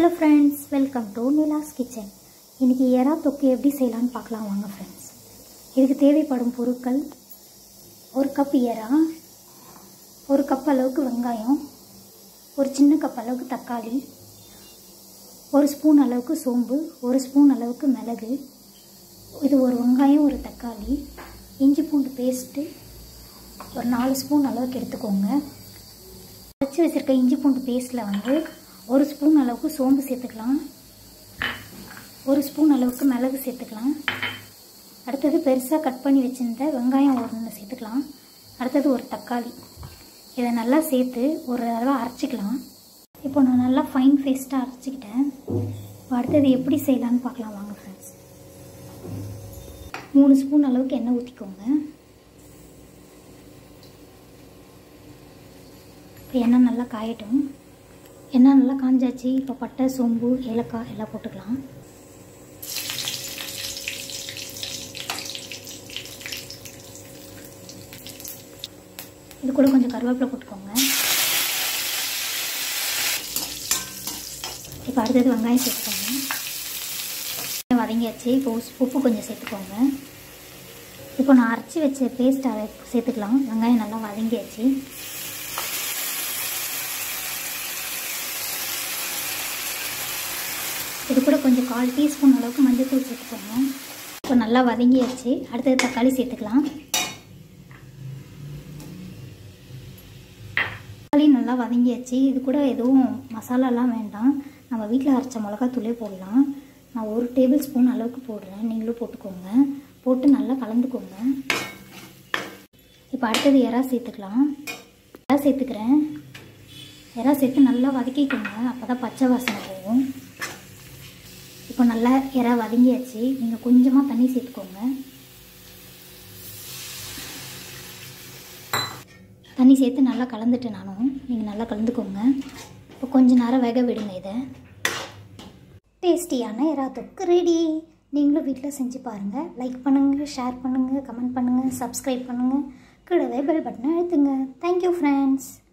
hello friends welcome to Nila's kitchen இன்றைக்கி எறா தொக்கு எப்படி செய்யலான்னு பார்க்கலாம் வாங்க ஃப்ரெண்ட்ஸ் இதுக்கு தேவைப்படும் பொருட்கள் ஒரு கப் எறா ஒரு கப் அளவுக்கு வெங்காயம் ஒரு சின்ன கப் அளவுக்கு தக்காளி ஒரு ஸ்பூன் அளவுக்கு சோம்பு ஒரு ஸ்பூன் அளவுக்கு மிளகு இது ஒரு வெங்காயம் ஒரு தக்காளி இஞ்சி பூண்டு பேஸ்ட்டு ஒரு நாலு ஸ்பூன் அளவுக்கு எடுத்துக்கோங்க அரைச்சி வச்சுருக்க இஞ்சி பூண்டு பேஸ்ட்டில் வந்து ஒரு ஸ்பூன் அளவுக்கு சோம்பு சேர்த்துக்கலாம் ஒரு ஸ்பூன் அளவுக்கு மிளகு சேர்த்துக்கலாம் அடுத்தது பெருசாக கட் பண்ணி வச்சுருந்த வெங்காயம் ஒன்று சேர்த்துக்கலாம் அடுத்தது ஒரு தக்காளி இதை நல்லா சேர்த்து ஒரு தடவை அரைச்சிக்கலாம் இப்போ நான் நல்லா ஃபைன் பேஸ்ட்டாக அரைச்சிக்கிட்டேன் இப்போ அடுத்தது எப்படி செய்யலான்னு பார்க்கலாம் வாங்க ஃப்ரெண்ட்ஸ் மூணு ஸ்பூன் அளவுக்கு எண்ணெய் ஊற்றிக்கோங்க இப்போ எண்ணெய் நல்லா காயட்டும் எண்ணெய் நல்லா காஞ்சாச்சு இப்போ பட்டை சோம்பு ஏலக்காய் எல்லாம் போட்டுக்கலாம் இது கூட கொஞ்சம் கருவேப்பிலை போட்டுக்கோங்க இப்போ அடுத்தது வெங்காயம் சேர்த்துக்கோங்க வதங்கியாச்சு இப்போ உப்பு கொஞ்சம் சேர்த்துக்கோங்க இப்போ நான் அரைச்சி வச்ச பேஸ்ட் அதை சேர்த்துக்கலாம் வெங்காயம் நல்லா வதங்கியாச்சு இது கூட கொஞ்சம் கால் டீஸ்பூன் அளவுக்கு மஞ்சள் தூள் சேர்த்துக்கோங்க இப்போ நல்லா வதங்கியாச்சு அடுத்தது தக்காளி சேர்த்துக்கலாம் தக்காளி நல்லா வதங்கியாச்சு இது கூட எதுவும் மசாலாலாம் வேண்டாம் நம்ம வீட்டில் அரைச்ச மிளகாத்தூளே போடலாம் நான் ஒரு டேபிள் ஸ்பூன் அளவுக்கு போடுறேன் நீங்களும் போட்டுக்கோங்க போட்டு நல்லா கலந்துக்கோங்க இப்போ அடுத்தது எறா சேர்த்துக்கலாம் எறா சேர்த்துக்கிறேன் எறா சேர்த்து நல்லா வதக்கிக்கோங்க அப்போ தான் பச்சை வாசனை போகும் இப்போ நல்லா இறா வதங்கியாச்சு நீங்கள் கொஞ்சமாக தண்ணி சேர்த்துக்கோங்க தண்ணி சேர்த்து நல்லா கலந்துட்டு நானும் நீங்கள் நல்லா கலந்துக்கோங்க இப்போ கொஞ்ச நேரம் வேக விடுங்க இதை டேஸ்டியான இறா தொக்கு ரெடி நீங்களும் வீட்டில் செஞ்சு பாருங்கள் லைக் பண்ணுங்கள் ஷேர் பண்ணுங்கள் கமெண்ட் பண்ணுங்கள் சப்ஸ்கிரைப் பண்ணுங்கள் கூடவே பெல் பட்டனை அழுத்துங்க தேங்க்யூ ஃப்ரெண்ட்ஸ்